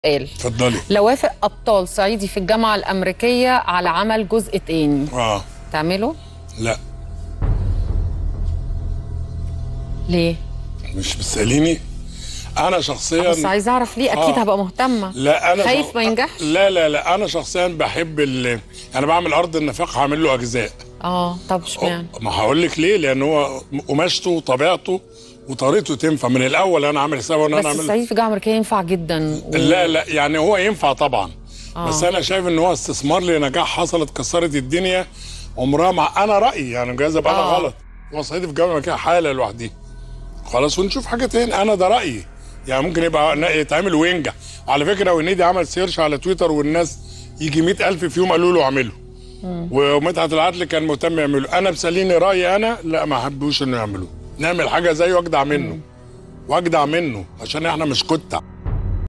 قال اتفضلي لو وافق ابطال صعيدي في الجامعه الامريكيه على عمل جزء تاني اه تعمله لا ليه مش بتساليني انا شخصيا بس عايزه اعرف ليه اكيد آه. هبقى مهتمه لا انا خايف شخ- ما ينجحش لا لا لا انا شخصيا بحب ال انا بعمل ارض النفاق هعمل له اجزاء اه طب اشمعنى ما هقول لك ليه لان هو قماشته وطبيعته وطريقته تنفع من الاول انا عامل حساب ان بس انا اعمل الصعيدي في الجامعه الامريكيه ينفع جدا و... لا لا يعني هو ينفع طبعا آه. بس انا شايف ان هو استثمار لنجاح حصلت كسرت الدنيا عمرها مع انا رايي يعني جايز ابقى انا آه. غلط هو صعيدي في الجامعه الامريكيه حاله لوحدها خلاص ونشوف حاجه تاني انا ده رايي يعني ممكن يبقى ن- يتعمل وينجح وعلى فكره وهنيدي عمل سيرش على تويتر والناس يجي 100000 فيهم قالوا له اعمله ومدحت العدل كان مهتم يعمله انا بساليني رايي انا لا ما احبوش انه يعملوه نعمل حاجه زيه واجدع منه واجدع منه عشان احنا مش كتة